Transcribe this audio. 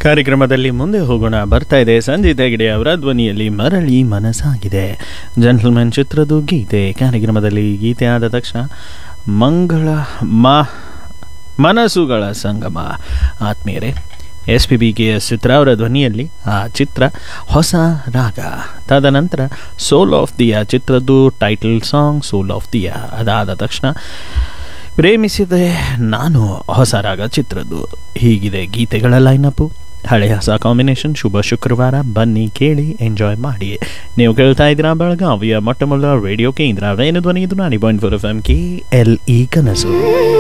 ಕಾರ್ಯಕ್ರಮದಲ್ಲಿ ಮುಂದೆ ಹೋಗೋಣ ಬರ್ತಾ ಇದೆ ಸಂಜಿತ್ ಹೆಗಡೆ ಅವರ ಧ್ವನಿಯಲ್ಲಿ ಮರಳಿ ಮನಸ್ಸಾಗಿದೆ ಜೆಂಟಲ್ಮೆನ್ ಚಿತ್ರದ ಗೀತೆ ಕಾರ್ಯಕ್ರಮದಲ್ಲಿ ಗೀತೆ ಆದ ತಕ್ಷಣ ಮಂಗಳ ಮಾ ಮನಸ್ಸುಗಳ ಸಂಗಮ ಆತ್ಮೀಯರೇ S P B K S Chitra ಅವರ ಧ್ವನಿಯಲ್ಲಿ ಆ ಚಿತ್ರ ಹೊಸ ರಾಗ ತದನಂತರ ಸೋಲ್ ಆಫ್ ದಿಯಾ ಚಿತ್ರದ್ದು title song soul of Diya ಅದಾದ ತಕ್ಷಣ ಪ್ರೇಮಿಸಿದೆ ನಾನು ಹೊಸ ರಾಗ ಚಿತ್ರದ್ದು ಹೀಗಿದೆ ಗೀತೆಗಳ ಲೈನಪ್ಪು ಹಳೆ ಹೊಸ ಕಾಂಬಿನೇಷನ್ ಶುಭ ಶುಕ್ರವಾರ ಬನ್ನಿ ಕೇಳಿ ಎಂಜಾಯ್ ಮಾಡಿ ನೀವು ಕೇಳ್ತಾ ಇದ್ದೀರಾ ಬೆಳಗಾವಿಯ ಮೊಟ್ಟ ಮೊದಲ ರೇಡಿಯೋ ಕೇಂದ್ರ ವೇಣು ಧ್ವನಿ ಇದು ninety point four F M K L E ಕನಸು